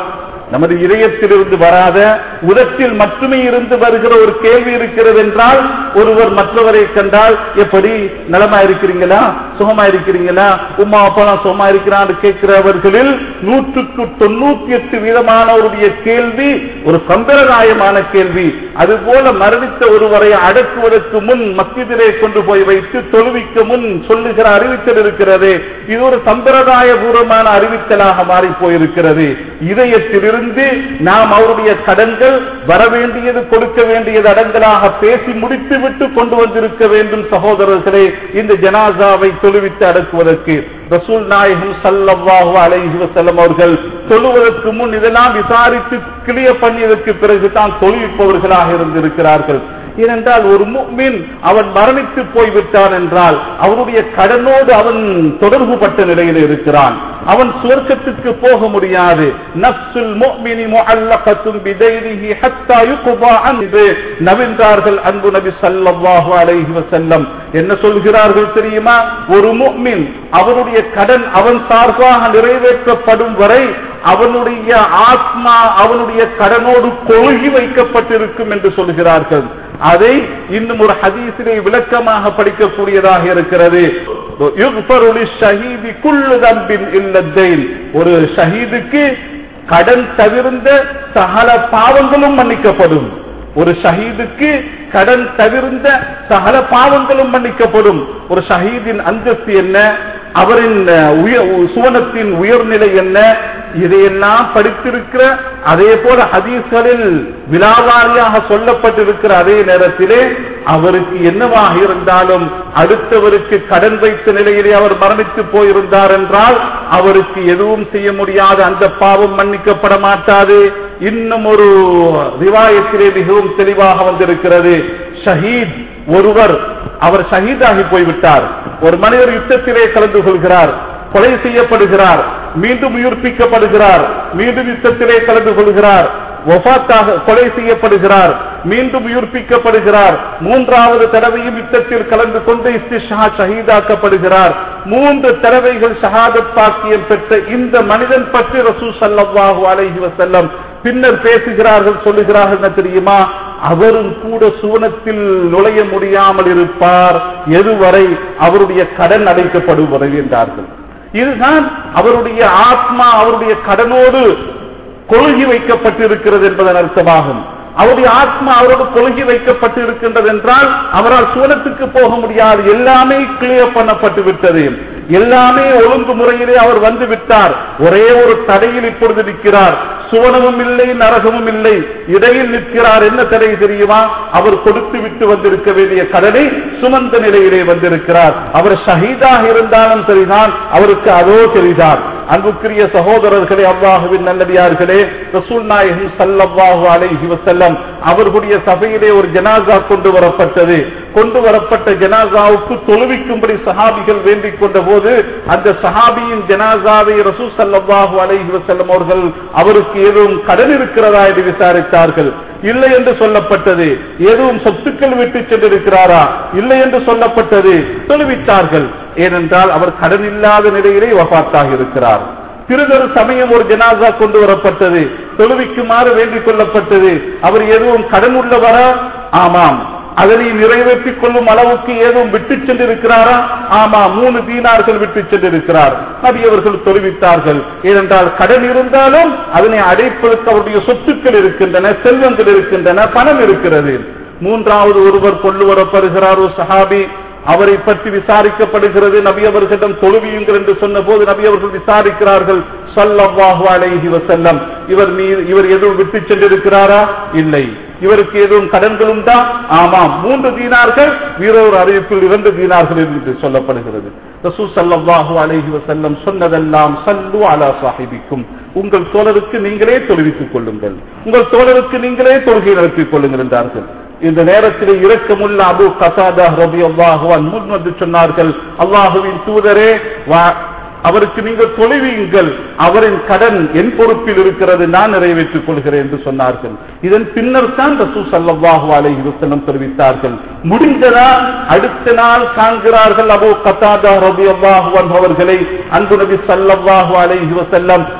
நமது இதயத்திலிருந்து வராத உதட்டில் மட்டுமே இருந்து வருகிற ஒரு கேள்வி இருக்கிறது என்றால் ஒருவர் மற்றவரை கண்டால் எப்படி நலமா இருக்கிறீங்களா சுகமா இருக்கிறீங்களா உமா அப்பா சுகமா இருக்கிறான்னு கேட்கிறவர்களில் நூற்றுக்கு தொண்ணூத்தி எட்டு வீதமானவருடைய கேள்வி ஒரு சம்பிரதாயமான கேள்வி அதுபோல மரணித்த ஒருவரை அடக்குவதற்கு முன் மத்தியிலே கொண்டு போய் வைத்து தொழுவிக்க முன் சொல்லுகிற அறிவித்தல் இருக்கிறது இது ஒரு சம்பிரதாய பூர்வமான அறிவித்தலாக மாறி போயிருக்கிறது இதயத்திலிருந்து நாம் அவருடைய கடன்கள் வர வேண்டியது கொடுக்க வேண்டியது அடங்கலாக பேசி முடித்து விட்டு கொண்டு வந்திருக்க வேண்டும் சகோதரர்களே இந்த ஜனாசாவை தொழுவித்து அடக்குவதற்கு ரசூல் நாயகம் சல்லல்லாஹு அலைஹி வஸல்லம் அவர்கள் தொழுவதற்கு முன் இதெல்லாம் விசாரித்து கிளியர் பண்ணியதற்கு பிறகு தான் தொழுவிப்பவர்களாக இருந்திருக்கிறார்கள் ஏனென்றால் ஒரு முக்மின் அவன் மரணித்து போய்விட்டான் என்றால் அவனுடைய கடனோடு அவன் தொடர்பு பட்ட நிலையில் இருக்கிறான் அவன் சுவர்க்கத்துக்கு போக முடியாது நப்சுல் முஃமினி முஅல்லகத்தும் பிதைரிஹி ஹத்தா யுக்பா அன்ஹு நவின்றார்கள் அன்பு நபி ஸல்லல்லாஹு அலைஹி வஸல்லம் என்ன சொல்கிறார்கள் தெரியுமா ஒரு முஃமின் அவனுடைய கடன் அவன் சார்பாக நிறைவேற்றப்படும் வரை அவனுடைய ஆத்மா அவனுடைய கடனோடு கொழுகி வைக்கப்பட்டிருக்கும் என்று சொல்கிறார்கள் அதை இன்னும் ஒரு ஹதீஸிலே விளக்கமாக படிக்கக்கூடியதாக இருக்கிறது யுக்ஃபரு லிஷ்ஷஹீதி குல்லு தம்பின் இல்லத்தைன் ஒரு ஷஹீதுக்கு கடன் தவிர்ந்த சகல பாவங்களும் மன்னிக்கப்படும் ஒரு ஷஹீதுக்கு கடன் தவிர்ந்த சகல பாவங்களும் மன்னிக்கப்படும் ஒரு ஷஹீதின் அந்தஸ்து என்ன அவரின் உய- சுவனத்தின் உயர்நிலை என்ன இதையெல்லாம் படித்திருக்கிற அதே போல ஹதீஸ்களில் விழாவாரியாக சொல்லப்பட்டிருக்கிற அதே நேரத்திலே அவருக்கு என்னவாக இருந்தாலும் அடுத்தவருக்கு கடன் வைத்த நிலையிலே அவர் மரணித்து போயிருந்தார் என்றால் அவருக்கு எதுவும் செய்ய முடியாத அந்த பாவம் மன்னிக்கப்பட மாட்டாது இன்னும் ஒரு ரிவாயத்திலே மிகவும் தெளிவாக வந்திருக்கிறது ஷஹீத் ஒருவர் அவர் ஷஹீதாகி போய்விட்டார் ஒரு மனிதர் யுத்தத்திலே கலந்து கொள்கிறார் கொலை செய்யப்படுகிறார் மீண்டும் உயிர்ப்பிக்கப்படுகிறார் மீண்டும் யுத்தத்திலே கலந்து கொள்கிறார் ஒஃபாத்தாக கொலை செய்யப்படுகிறார் மீண்டும் உயிர்ப்பிக்கப்படுகிறார் மூன்றாவது தடவையும் யுத்தத்தில் கலந்து கொண்டு இஸ்திஷா ஷஹீதாக்கப்படுகிறார் மூன்று தடவைகள் ஷஹாதத் பாக்கியம் பெற்ற இந்த மனிதன் பற்றி ரசூ ஸல்லல்லாஹு அலைஹி வஸல்லம் பின்னர் பேசுகிறார்கள் சொல்லுகிறார்கள் என்ன தெரியுமா அவரும் கூட சுவனத்தில் நுழைய முடியாமல் இருப்பார் எதுவரை அவருடைய கடன் அடைக்கப்படும் வரை என்றார்கள் இதுதான் அவருடைய ஆத்மா அவருடைய கடனோடு கொழுகி வைக்கப்பட்டிருக்கிறது என்பதன் அர்த்தமாகும் அவருடைய ஆத்மா அவரோடு கொழுகி வைக்கப்பட்டு இருக்கின்றது என்றால் அவரால் சுவனத்துக்கு போக முடியாது எல்லாமே கிளியர் பண்ணப்பட்டு விட்டது எல்லாமே ஒழுங்கு முறையிலே அவர் வந்து விட்டார் ஒரே ஒரு தடையில் இப்பொழுது நிற்கிறார் சுவனமும் இல்லை நரகமும் இல்லை இடையில் நிற்கிறார் என்ன தடை தெரியுமா அவர் கொடுத்து விட்டு வந்திருக்க வேண்டிய கடனை சுமந்த நிலையிலே வந்திருக்கிறார் அவர் ஷஹீதாக இருந்தாலும் சரிதான் அவருக்கு அதோ சரிதான் அன்புக்குரிய சகோதரர்களே அல்லாஹுவின் நல்லடியார்களே ரசூல் நாயகம் ஸல்லல்லாஹு அலைஹி வஸல்லம் அவர்களுடைய சபையிலே ஒரு ஜனாசா கொண்டு வரப்பட்டது கொண்டு வரப்பட்ட ஜனாசாவுக்கு தொழுவிக்கும்படி சஹாபிகள் வேண்டிக் கொண்ட போது அந்த சஹாபியின் ஜனாசாவை ரசூல் ஸல்லல்லாஹு அலைஹி வஸல்லம் அவர்கள் அவருக்கு ஏதும் கடன் இருக்கிறதா என்று விசாரித்தார்கள் இல்லை என்று சொல்லப்பட்டது எதுவும் சொத்துக்கள் விட்டு சென்றிருக்கிறாரா இல்லை என்று சொல்லப்பட்டது தொழுவித்தார்கள் ஏனென்றால் அவர் கடன் இல்லாத நிலையிலே வபாத்தாக இருக்கிறார் திருதொரு சமயம் ஒரு ஜனாசா கொண்டு வரப்பட்டது தொழுவிக்குமாறு வேண்டிக் கொள்ளப்பட்டது அவர் எதுவும் கடன் உள்ளவரா ஆமாம் அதனை நிறைவேற்றிக் கொள்ளும் அளவுக்கு ஏதும் விட்டு சென்றிருக்கிறாரா ஆமா மூணு தீனார்கள் விட்டு சென்றிருக்கிறார் நபி அவர்கள் தொழுவித்தார்கள் ஏனென்றால் கடன் இருந்தாலும் அதனை அடைப்பதற்கு அவருடைய சொத்துக்கள் இருக்கின்றன செல்வங்கள் இருக்கின்றன பணம் இருக்கிறது மூன்றாவது ஒருவர் கொண்டு வரப்படுகிறார் ஒரு சஹாபி அவரை பற்றி விசாரிக்கப்படுகிறது நபி அவர்களிடம் தொழுவியுங்கள் என்று சொன்ன போது நபி அவர்கள் விசாரிக்கிறார்கள் ஸல்லல்லாஹு அலைஹி வஸல்லம் இவர் மீது இவர் எதுவும் விட்டு சென்றிருக்கிறாரா இல்லை இவருக்கு எதுவும் கடன்கள் உண்டா ஆமாம் மூன்று தீனார்கள் வேறொரு அறிவிப்பில் இரண்டு தீனார்கள் என்று சொல்லப்படுகிறது ரசூல் ஸல்லல்லாஹு அலைஹி வஸல்லம் சொன்னதெல்லாம் சல்லு அலா சாஹிபிக்கும் உங்கள் தோழருக்கு நீங்களே தொழுவித்துக் கொள்ளுங்கள் உங்கள் தோழருக்கு நீங்களே தொழுகை நடத்திக் கொள்ளுங்கள் என்றார்கள் இந்த நேரத்தில் இரக்கமுள்ள அபு கசாதா ரபி அல்லாஹுவான் முன் வந்து சொன்னார்கள் அல்லாஹுவின் தூதரே வா- அவருக்கு நீங்கள் தொலைவீங்கள் அவரின் கடன் என் பொறுப்பில் இருக்கிறது நான் நிறைவேற்றிக் கொள்கிறேன் என்று சொன்னார்கள் இதன் பின்னர் தான் ரசூ சல்லாஹூ அலைஹி வஸல்லம் தெரிவித்தார்கள் முடிந்ததா அடுத்த நாள் காண்கிறார்கள் அபு கத்தாதா ரபி அல்லாஹுவான் அவர்களை அன்பு நபி சல்லல்லாஹு அலைஹி வஸல்லம்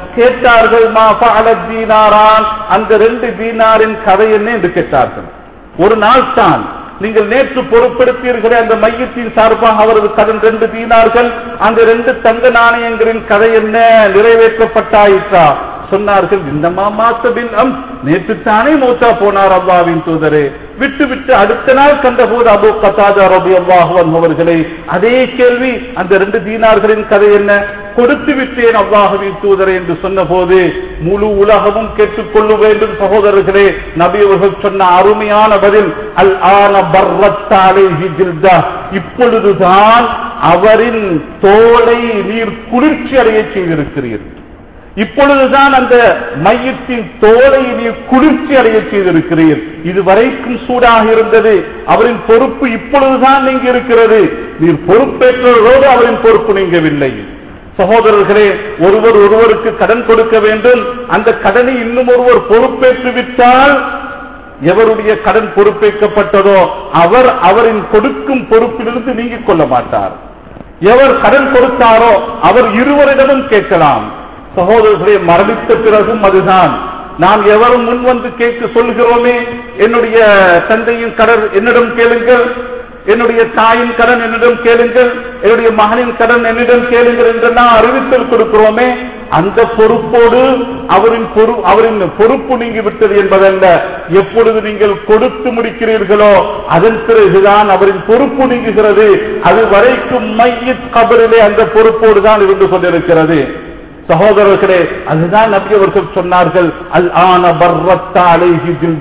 கேட்டார்கள் மா ஃபஅல தீனாரான் அந்த ரெண்டு தீனாரின் கதை என்ன என்று கேட்டார்கள் ஒரு நாள் தான் நீங்கள் நேற்று பொறுப்பெடுத்தீர்களே அந்த மையத்தின் சார்பாக அவரது கடன் ரெண்டு தீனார்கள் அந்த ரெண்டு தங்க நாணயங்களின் கதை என்ன நிறைவேற்றப்பட்டாயிற்றா சொன்னார்கள் இந்த மாமாத்தபின் அம் நேற்று தானே மூத்தா போனார் அல்லாவின் தூதரே விட்டு விட்டு அடுத்த நாள் கண்டபோது அபு கத்தாதா ரபி அல்லாஹுவன் அவர்களை அதே கேள்வி அந்த ரெண்டு தீனார்களின் கதை என்ன கொடுத்து விட்டேன் அல்லாஹுவின் தூதரே என்று சொன்ன போது முழு உலகமும் கேட்டுக்கொள்ள வேண்டும் சகோதரர்களே நபி அவர்கள் சொன்ன அருமையான பதில் அல் ஆன பர்ரத்தாலே இப்பொழுதுதான் அவரின் தோலை நீர் குளிர்ச்சி அடைய செய்திருக்கிறீர்கள் இப்பொழுதுதான் அந்த மையத்தின் தோலை நீர் குளிர்ச்சி அடைய செய்திருக்கிறீர் இதுவரைக்கும் சூடாக இருந்தது அவரின் பொறுப்பு இப்பொழுதுதான் நீங்க இருக்கிறது நீர் பொறுப்பேற்றதோடு அவரின் பொறுப்பு நீங்கவில்லை சகோதரர்களே ஒருவர் ஒருவருக்கு கடன் கொடுக்க வேண்டும் அந்த கடனை இன்னும் ஒருவர் பொறுப்பேற்று விட்டால் எவருடைய கடன் பொறுப்பேற்கப்பட்டதோ அவர் அவரின் கொடுக்கும் பொறுப்பிலிருந்து நீங்கிக் கொள்ள மாட்டார் எவர் கடன் கொடுத்தாரோ அவர் இருவரிடமும் கேட்கலாம் சகோதரர்களை மரணித்த பிறகும் அதுதான் நாம் எவரும் முன் வந்து கேட்க சொல்கிறோமே என்னுடைய தந்தையின் கடன் என்னிடம் கேளுங்கள் என்னுடைய தாயின் கடன் என்னிடம் கேளுங்கள் என்னுடைய மகனின் கடன் என்னிடம் கேளுங்கள் என்றெல்லாம் அறிவித்தல் கொடுக்கிறோமே அந்த பொறுப்போடு அவரின் பொறு அவரின் பொறுப்பு நீங்கி விட்டது என்பதல்ல எப்பொழுது நீங்கள் கொடுத்து முடிக்கிறீர்களோ அதன் பிறகுதான் அவரின் பொறுப்பு நீங்குகிறது அது வரைக்கும் மையத் கபரிலே அந்த பொறுப்போடு தான் இருந்து கொண்டிருக்கிறது சகோதரர்களே அதுதான் நபி அவர்கள் சொன்னார்கள் அல் ஆன பர்ரத்தாலை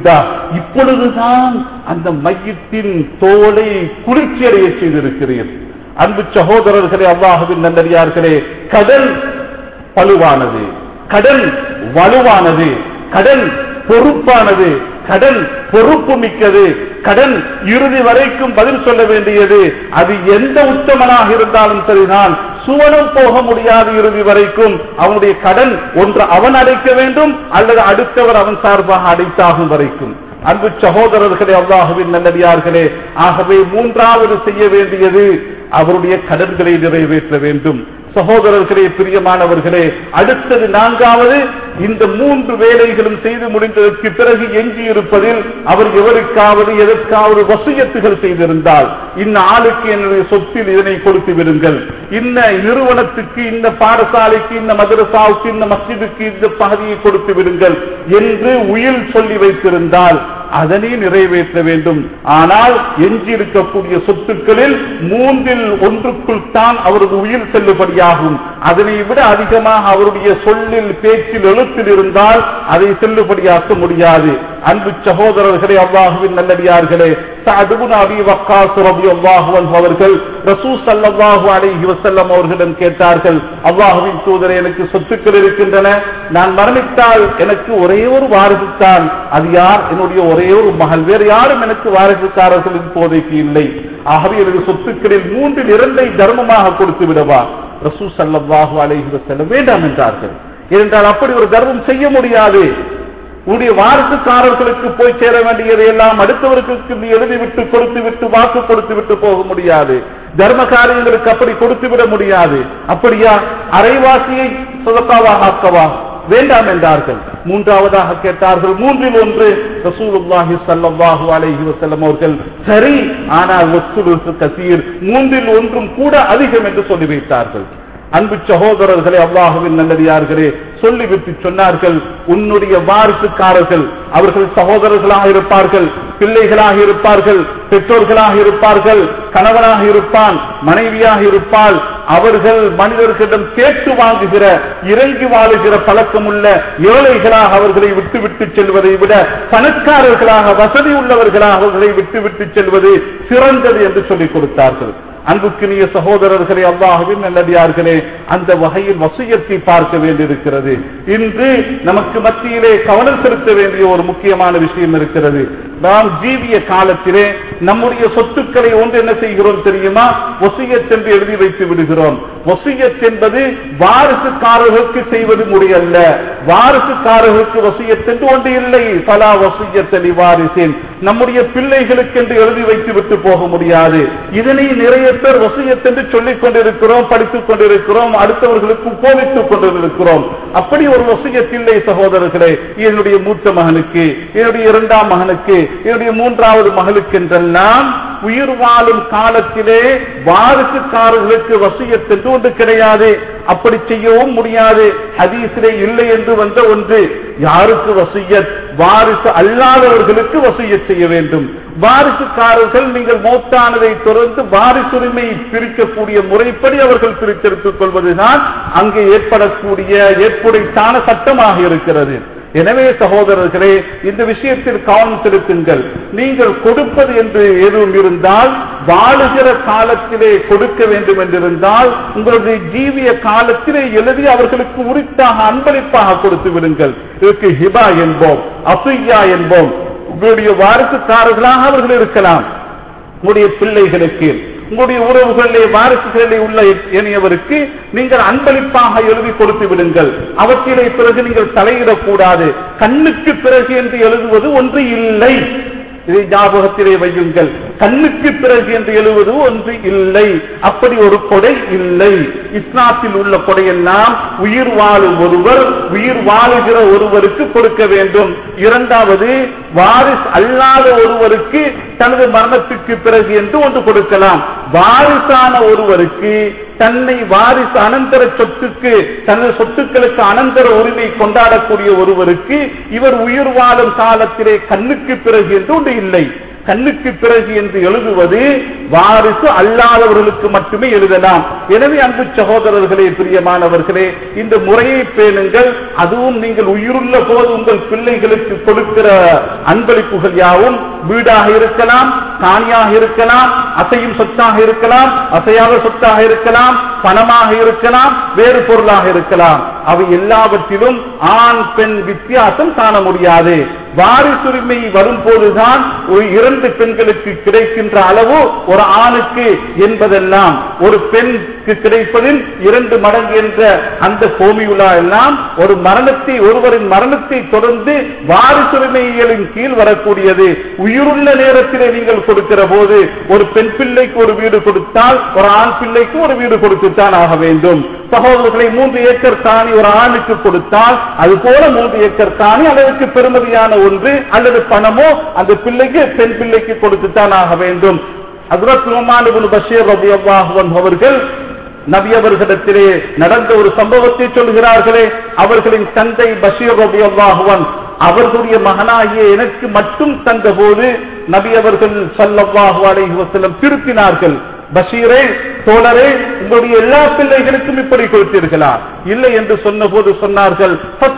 இப்பொழுதுதான் அந்த மையத்தின் தோலை குளிர்ச்சி அடைய செய்திருக்கிறீர் அன்பு சகோதரர்களே அல்லாஹுவின் நல்லடியார்களே கடல் பழுவானது கடன் வலுவானது கடன் பொறுப்பானது கடன் பொறுப்பு மிக்கது கடன் இறுதி வரைக்கும் பதில் சொல்ல வேண்டியது அது எந்த உத்தமனாக இருந்தாலும் சரிதான் சுவனம் போக முடியாது இறுதி வரைக்கும் அவனுடைய கடன் ஒன்று அவன் அடைக்க வேண்டும் அல்லது அடுத்தவர் அவன் சார்பாக அடைத்தாகும் வரைக்கும் அன்பு சகோதரர்களே அல்லாஹுவின் நல்லடியார்களே ஆகவே மூன்றாவது செய்ய வேண்டியது அவருடைய கடன்களை நிறைவேற்ற வேண்டும் சகோதரர்களே பிரியமானவர்களே அடுத்தது நான்காவது இந்த மூன்று வேலைகளும் செய்து முடிந்ததற்கு பிறகு எஞ்சி இருப்பதில் அவர் எவருக்காவது எதற்காவது வசியத்துகள் செய்திருந்தால் இந்த ஆளுக்கு என்னுடைய சொத்தில் இதனை கொடுத்து விடுங்கள் இந்த நிறுவனத்துக்கு இந்த பாடசாலைக்கு இந்த மதரசாவுக்கு இந்த மஸ்ஜிதுக்கு இந்த பகுதியை கொடுத்து விடுங்கள் என்று உயில் சொல்லி வைத்திருந்தால் அதனை நிறைவேற்ற வேண்டும் ஆனால் எஞ்சி இருக்கக்கூடிய சொத்துக்களில் மூன்றில் ஒன்றுக்குள் தான் அவரது உயிர் செல்லுபடியாகும் அதனை விட அதிகமாக அவருடைய சொல்லில் பேச்சில் எழுத்தில் இருந்தால் அதை செல்லுபடியாக்க முடியாது அன்பு சகோதரர்களே அல்லாஹுவின் நல்லடியார்களே அவர்கள் ரசூ சல்லாஹூ அலைஹி வசல்லம் அவர்களிடம் கேட்டார்கள் அல்லாஹுவின் தூதரை எனக்கு சொத்துக்கள் இருக்கின்றன நான் மரணித்தால் எனக்கு ஒரே ஒரு வாரிசுத்தான் அது யார் என்னுடைய ஒரே ஒரு மகள் வேறு யாரும் எனக்கு வாரிசுக்காரர்கள் இப்போதைக்கு இல்லை ஆகவே எனது சொத்துக்களில் மூன்றில் இரண்டை தர்மமாக கொடுத்து விடவா ரசூ சல்லாஹூ அலைஹி வசல்லம் வேண்டாம் என்றார்கள் ஏனென்றால் அப்படி ஒரு தர்மம் செய்ய முடியாது உன்னுடைய வாரிசுக்காரர்களுக்கு போய் சேர வேண்டியதை எல்லாம் அடுத்தவர்களுக்கு நீ எழுதிவிட்டு கொடுத்து விட்டு வாக்கு கொடுத்து விட்டு போக முடியாது தர்ம காரியங்களுக்கு அப்படி கொடுத்து விட முடியாது அப்படியா அரைவாசியை சொதக்காவாக ஆக்கவா வேண்டாம் என்றார்கள் மூன்றாவதாக கேட்டார்கள் மூன்றில் ஒன்று ரசூலுல்லாஹி ஸல்லல்லாஹு அலைஹி வஸல்லம் அவர்கள் சரி ஆனால் வஸ்துலுக்கு கசீர் மூன்றில் ஒன்றும் கூட அதிகம் என்று சொல்லி வைத்தார்கள் அன்பு சகோதரர்களே அல்லாஹுவின் நல்லடியார்களே சொல்லிவிட்டு சொன்னார்கள் உன்னுடைய வாரிசுக்காரர்கள் அவர்கள் சகோதரர்களாக இருப்பார்கள் பிள்ளைகளாக இருப்பார்கள் பெற்றோர்களாக இருப்பார்கள் கணவனாக இருப்பான் மனைவியாக இருப்பால் அவர்கள் மனிதர்களிடம் கேட்டு வாங்குகிற இறங்கி வாழுகிற பழக்கமுள்ள ஏழைகளாக அவர்களை விட்டுவிட்டு செல்வதை விட பணக்காரர்களாக வசதி உள்ளவர்களாக அவர்களை விட்டுவிட்டு செல்வது சிறந்தது என்று சொல்லிக் கொடுத்தார்கள் அன்புக்கினிய சகோதரர்களே அல்லாஹுவின் நல்லடியார்களே அந்த வகையில் வசியத்தை பார்க்க வேண்டியிருக்கிறது இன்று நமக்கு மத்தியிலே கவனம் செலுத்த வேண்டிய ஒரு முக்கியமான விஷயம் இருக்கிறது நாம் ஜீவிய காலத்திலே நம்முடைய சொத்துக்களை ஒன்று என்ன செய்கிறோம் தெரியுமா ஒசியத் என்று எழுதி வைத்து விடுகிறோம் ஒசியத் என்பது வாரிசுக்காரர்களுக்கு செய்வது முறையல்ல வாரிசுக்காரர்களுக்கு வசியத் என்று ஒன்று இல்லை பலா வசியத்தலி வாரிசின் நம்முடைய பிள்ளைகளுக்கு என்று எழுதி வைத்து விட்டு போக முடியாது இதனை நிறைய பேர் வசியத் என்று சொல்லிக் கொண்டிருக்கிறோம் படித்துக் கொண்டிருக்கிறோம் அடுத்தவர்களுக்கு போதித்துக் கொண்டிருக்கிறோம் அப்படி ஒரு வசியத் இல்லை சகோதரர்களே என்னுடைய மூத்த மகனுக்கு என்னுடைய இரண்டாம் மகனுக்கு என்னுடைய மூன்றாவது மகளுக்கு என்றெல்லாம் உயிர் வாழும் காலத்திலே வாரிசுக்காரர்களுக்கு வசியத் என்று ஒன்று கிடையாது அப்படி செய்யவும் முடியாது ஹதீஸிலே இல்லை என்று வந்த ஒன்று யாருக்கு வசியத் வாரிசு அல்லாதவர்களுக்கு வசியத் செய்ய வேண்டும் வாரிசுக்காரர்கள் நீங்கள் மௌத்தானதை தொடர்ந்து வாரிசுரிமை பிரிக்கக்கூடிய முறைப்படி அவர்கள் பிரித்தெடுத்துக் கொள்வதுதான் அங்கே ஏற்படக்கூடிய ஏற்புடைத்தான சட்டமாக இருக்கிறது எனவே சகோதரர்களே இந்த விஷயத்தில் கவனம் செலுத்துங்கள் நீங்கள் கொடுப்பது என்று எதுவும் இருந்தால் வாழுகிற காலத்திலே கொடுக்க வேண்டும் என்றிருந்தால் உங்களுடைய ஜீவிய காலத்திலே எழுதி அவர்களுக்கு உரித்தாக அன்பளிப்பாக கொடுத்து விடுங்கள் இதற்கு ஹிபா என்போம் அசுய்யா என்போம் உங்களுடைய வாரிசுக்காரர்களாக அவர்கள் இருக்கலாம் உங்களுடைய பிள்ளைகளுக்கு உங்களுடைய உறவுகளிலே வாரிசுகளிலே உள்ள இனியவருக்கு நீங்கள் அன்பளிப்பாக எழுதி கொடுத்து விடுங்கள் அவற்றிலே பிறகு நீங்கள் தலையிடக்கூடாது கண்ணுக்கு பிறகு என்று எழுதுவது ஒன்று இல்லை இதை ஞாபகத்திலே வையுங்கள் கண்ணுக்கு பிறகு என்று எழுவது ஒன்று இல்லை அப்படி ஒரு கொடை இல்லை இஸ்லாத்தில் உள்ள கொடையெல்லாம் உயிர் வாழும் ஒருவர் உயிர் வாழுகிற ஒருவருக்கு கொடுக்க வேண்டும் இரண்டாவது வாரிஸ் அல்லாத ஒருவருக்கு தனது மரணத்துக்கு பிறகு என்று ஒன்று கொடுக்கலாம் வாரிசான ஒருவருக்கு தன்னை வாரிசு அனந்தர சொத்துக்கு தனது சொத்துக்களுக்கு அனந்தர உரிமை கொண்டாடக்கூடிய ஒருவருக்கு இவர் உயிர் வாழும் காலத்திலே கண்ணுக்கு பிறகு என்று ஒன்று இல்லை கண்ணுக்கு பிறகு என்று எழுதுவது வாரிசு அல்லாதவர்களுக்கு மட்டுமே எழுதலாம் எனவே அன்பு சகோதரர்களே பிரியமானவர்களே இந்த முறையை பேணுங்கள் அதுவும் நீங்கள் உயிருள்ள போது உங்கள் பிள்ளைகளுக்கு கொடுக்கிற அன்பளிப்புகள் யாவும் வீடாக இருக்கலாம் காணியாக இருக்கலாம் அசையும் சொத்தாக இருக்கலாம் அசையாத சொத்தாக இருக்கலாம் பணமாக இருக்கலாம் வேறு பொருளாக இருக்கலாம் அவை எல்லாவற்றிலும் ஆண் பெண் வித்தியாசம் காண முடியாது வாரிசுரிமை வரும்போதுதான் ஒரு இரண்டு பெண்களுக்கு கிடைக்கின்ற அளவு ஒரு ஆணுக்கு என்பதெல்லாம் ஒரு பெண்ணுக்கு கிடைப்பதில் இரண்டு மடங்கு என்ற அந்த கோமியுலா எல்லாம் ஒரு மரணத்தை ஒருவரின் மரணத்தை தொடர்ந்து வாரிசுரிமைகளின் கீழ் வரக்கூடியது உயிருள்ள நேரத்திலே நீங்கள் கொடுக்கிற போது ஒரு பெண் பிள்ளைக்கு ஒரு வீடு கொடுத்தால் ஒரு ஆண் பிள்ளைக்கு ஒரு வீடு கொடுத்துத்தான் ஆக வேண்டும் சகோதரர்களை மூன்று ஏக்கர் காணி ஒரு ஆணுக்கு கொடுத்தால் அது போல மூன்று ஏக்கர் காணி அளவுக்கு பெருமதியான ஒன்று அல்லது பணமோ அந்த பிள்ளைக்கு பெண் பிள்ளைக்கு கொடுத்துத்தான் ஆக வேண்டும் ஹஜ்ரத் நுமான் இப்னு பஷீர் ரலியல்லாஹு அன்ஹு அவர்கள் நபி அவர்களிடத்திலே நடந்த ஒரு சம்பவத்தை சொல்கிறார்களே அவர்களின் தந்தை பஷீர் ரலியல்லாஹு அன்ஹு அவர்களுடைய மகனாகிய எனக்கு மட்டும் தந்த போது நபி அவர்கள் ஸல்லல்லாஹு அலைஹி வஸல்லம் திருத்தினார்கள் பஷீரே தோழரே உங்களுடைய எல்லா பிள்ளைகளுக்கும் இப்படி கொடுத்தீர்களா இல்லை என்று சொன்ன போது சொன்னார்கள்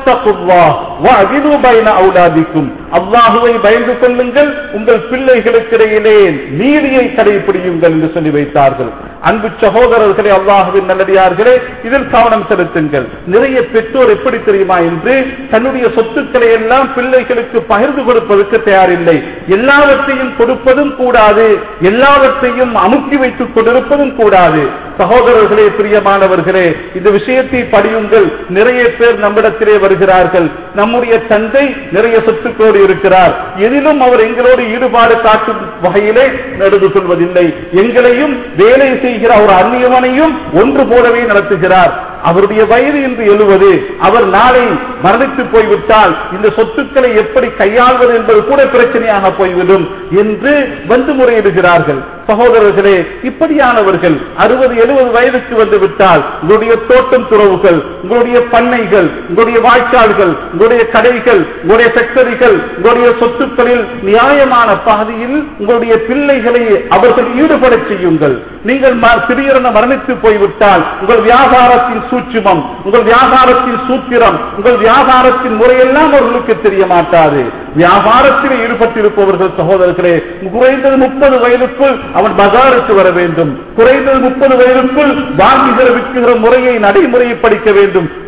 அவுலாதிக்கும் அல்லாஹுவை பயந்து கொள்ளுங்கள் உங்கள் பிள்ளைகளுக்கிடையிலே நீதியை கடைபிடியுங்கள் என்று சொல்லி வைத்தார்கள் அன்பு சகோதரர்களே அல்லாஹுவின் நல்லடியார்களே இதில் கவனம் செலுத்துங்கள் நிறைய பெற்றோர் எப்படி தெரியுமா என்று தன்னுடைய சொத்துக்களை எல்லாம் பிள்ளைகளுக்கு பகிர்ந்து கொடுப்பதற்கு தயாரில்லை எல்லாவற்றையும் கொடுப்பதும் கூடாது எல்லாவற்றையும் அமுக்கி வைத்துக் கொண்டிருப்பதும் கூடாது சகோதரர்களே பிரியமானவர்களே இந்த விஷயத்தை படியுங்கள் நிறைய பேர் நம்மிடத்திலே வருகிறார்கள் நம்முடைய தந்தை நிறைய சொத்துக்களோடு இருக்கிறார் எதிலும் அவர் எங்களோடு ஈடுபாடு காட்டும் வகையிலே நடந்து கொள்வதில்லை எங்களையும் வேலை செய்கிற ஒரு அந்நியவனையும் ஒன்று போலவே நடத்துகிறார் அவருடைய வயது என்று எழுவது அவர் நாளை மரணித்து போய்விட்டால் இந்த சொத்துக்களை எப்படி கையாள்வது என்பது கூட பிரச்சனையாக போய்விடும் என்று வந்து முறையிடுகிறார்கள் சகோதரர்களே இப்படியானவர்கள் அறுபது எழுபது வயதுக்கு வந்து விட்டால் உங்களுடைய தோட்டம் துறவுகள் உங்களுடைய பண்ணைகள் உங்களுடைய வாய்க்கால்கள் உங்களுடைய கடைகள் உங்களுடைய ஃபேக்டரிகள் உங்களுடைய சொத்துக்களில் நியாயமான பாதையில் உங்களுடைய பிள்ளைகளை அவர்கள் ஈடுபட செய்யுங்கள் நீங்கள் திடீரென மரணித்து போய்விட்டால் உங்கள் வியாபாரத்தின் சூட்சுமம் உங்கள் வியாபாரத்தின் சூத்திரம் உங்கள் வியாபாரத்தின் முறையெல்லாம் அவர்களுக்கு தெரிய மாட்டாது வியாபாரத்தில் ஈடுபட்டிருப்பவர்கள் சகோதரர்களே குறைந்தது முப்பது வயதுக்குள் அவன் பஜாருக்கு வர வேண்டும் குறைந்தது முப்பது வயதுக்குள் வாங்குகிற விற்கிற முறையை நடைமுறையை படிக்க வேண்டும்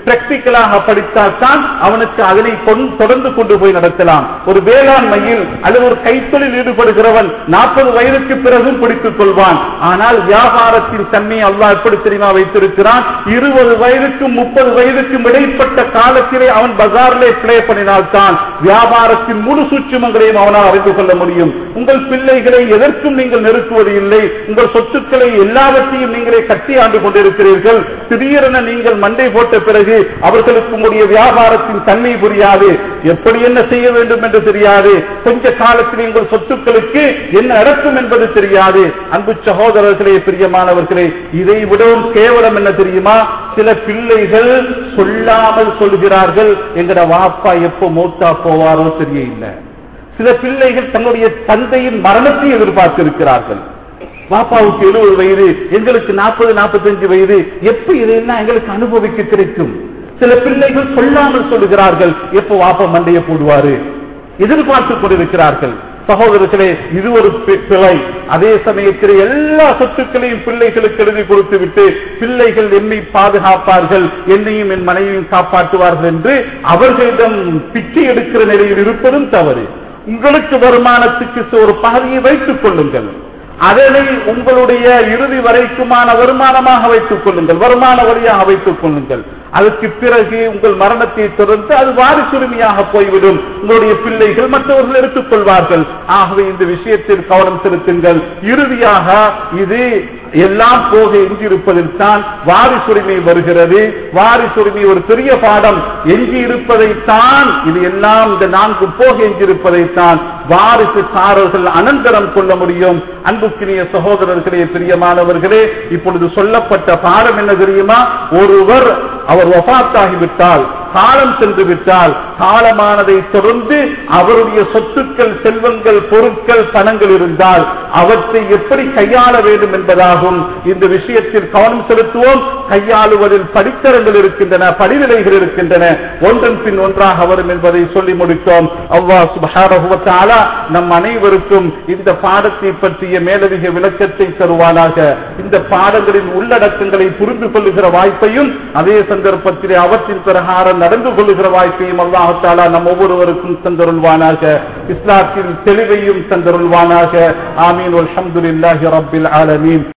பிராக்டிக்கலாக படித்தால் தான் அவனுக்கு அதனை கொண்- தொடர்ந்து கொண்டு போய் நடத்தலாம் ஒரு வேளாண்மையில் அல்லது ஒரு கைத்தொழில் ஈடுபடுகிறவன் நாற்பது வயதுக்கு பிறகும் பிடித்துக் கொள்வான் ஆனால் வியாபாரத்தின் தன்மையை அல்லாஹ் எப்படி தெரியுமா வைத்திருக்கிறான் இருபது வயதுக்கும் முப்பது வயதுக்கும் இடைப்பட்ட காலத்திலே அவன் பஜாரிலே பிளே பண்ணினால்தான் வியாபாரத்தின் முழு சூட்சுமங்களையும் அவனால் அறிந்து கொள்ள முடியும் உங்கள் பிள்ளைகளை எதற்கும் நீங்கள் நெருக்குவது இல்லை உங்கள் சொத்துக்களை எல்லாவற்றையும் நீங்களே கட்டி ஆண்டு கொண்டிருக்கிறீர்கள் திடீரென நீங்கள் மண்டை போட்ட பிறகு அவர்களுக்கு உங்களுடைய வியாபாரத்தின் தன்மை புரியாது எப்படி என்ன செய்ய வேண்டும் என்று தெரியாது கொஞ்ச காலத்தில் உங்கள் சொத்துக்களுக்கு என்ன நடக்கும் என்பது தெரியாது அன்பு சகோதரர்களே பிரியமானவர்களே இதை விடவும் கேவலம் என்ன தெரியுமா சில பிள்ளைகள் சொல்லாமல் சொல்கிறார்கள் எங்கட வாப்பா எப்போ மூத்தா போவாரோ தெரியல சில பிள்ளைகள் தன்னுடைய தந்தையின் மரணத்தை எதிர்பார்த்திருக்கிறார்கள் பாப்பாவுக்கு எழுபது வயது எங்களுக்கு நாற்பது நாற்பத்தஞ்சு வயது எப்ப இதையெல்லாம் எங்களுக்கு அனுபவிக்க கிடைக்கும் சில பிள்ளைகள் சொல்லாமல் சொல்லுகிறார்கள் எப்ப வாப்பா மண்டைய போடுவாரு எதிர்பார்த்துக் கொண்டிருக்கிறார்கள் சகோதரர்களே இது ஒரு பி- பிழை அதே சமயத்தில் எல்லா சொத்துக்களையும் பிள்ளைகளுக்கு எழுதி கொடுத்து விட்டு பிள்ளைகள் என்னை பாதுகாப்பார்கள் என்னையும் என் மனைவியும் காப்பாற்றுவார்கள் என்று அவர்களிடம் பிச்சை எடுக்கிற நிலையில் இருப்பதும் தவறு உங்களுக்கு வருமானத்துக்கு ஒரு பகுதியை வைத்துக் கொள்ளுங்கள் அதனை உங்களுடைய இறுதி வரைக்குமான வருமானமாக வைத்துக் கொள்ளுங்கள் வருமான வழியாக வைத்துக் கொள்ளுங்கள் அதுக்கு பிறகு உங்கள் மரணத்தை தொடர்ந்து அது வாரிசுரிமையாக போய்விடும் உங்களுடைய பிள்ளைகள் மற்றவர்கள் எடுத்துக் கொள்வார்கள் ஆகவே இந்த விஷயத்தில் கவனம் செலுத்துங்கள் இறுதியாக இது எல்லாம் போக எஞ்சியிருப்பதில் தான் வாரிசுரிமை வருகிறது வாரிசுரிமை ஒரு பெரிய பாடம் எஞ்சி இருப்பதைத்தான் இது எல்லாம் இந்த நான்கு போக எஞ்சியிருப்பதைத்தான் வாரிசுக்காரர்கள் அனந்தரம் கொள்ள முடியும் அன்புக்கினிய சகோதரர்களே பிரியமானவர்களே இப்பொழுது சொல்லப்பட்ட பாடம் என்ன தெரியுமா ஒருவர் அவர் வபாத்தாகிவிட்டால் காலம் சென்று விட்டால் காலமானதை தொடர்ந்து அவருடைய சொத்துக்கள் செல்வங்கள் பொருட்கள் பணங்கள் இருந்தால் அவற்றை எப்படி கையாள வேண்டும் என்பதாகும் இந்த விஷயத்தில் கவனம் செலுத்துவோம் கையாளுவதில் படித்தரங்கள் இருக்கின்றன படிநிலைகள் இருக்கின்றன ஒன்றன் பின் ஒன்றாக வரும் என்பதை சொல்லி முடித்தோம் அல்லாஹ் சுப்ஹானஹு வ தஆலா நம் அனைவருக்கும் இந்த பாடத்தை பற்றிய மேலதிக விளக்கத்தை தருவானாக இந்த பாடங்களின் உள்ளடக்கங்களை புரிந்து கொள்ளுகிற வாய்ப்பையும் அதே சந்தர்ப்பத்திலே அவற்றின் பிரகாரம் நடந்து கொள்ளுகிற வாய்ப்பையும் அல்லாஹாலா நம் ஒவ்வொருவருக்கும் தந்தருள்வானாக இஸ்லாத்தில் தெளிவையும் தந்தருள்வானாக ஆமீன் அல்ஹம்துலில்லாஹி ரப்பில் ஆலமீன்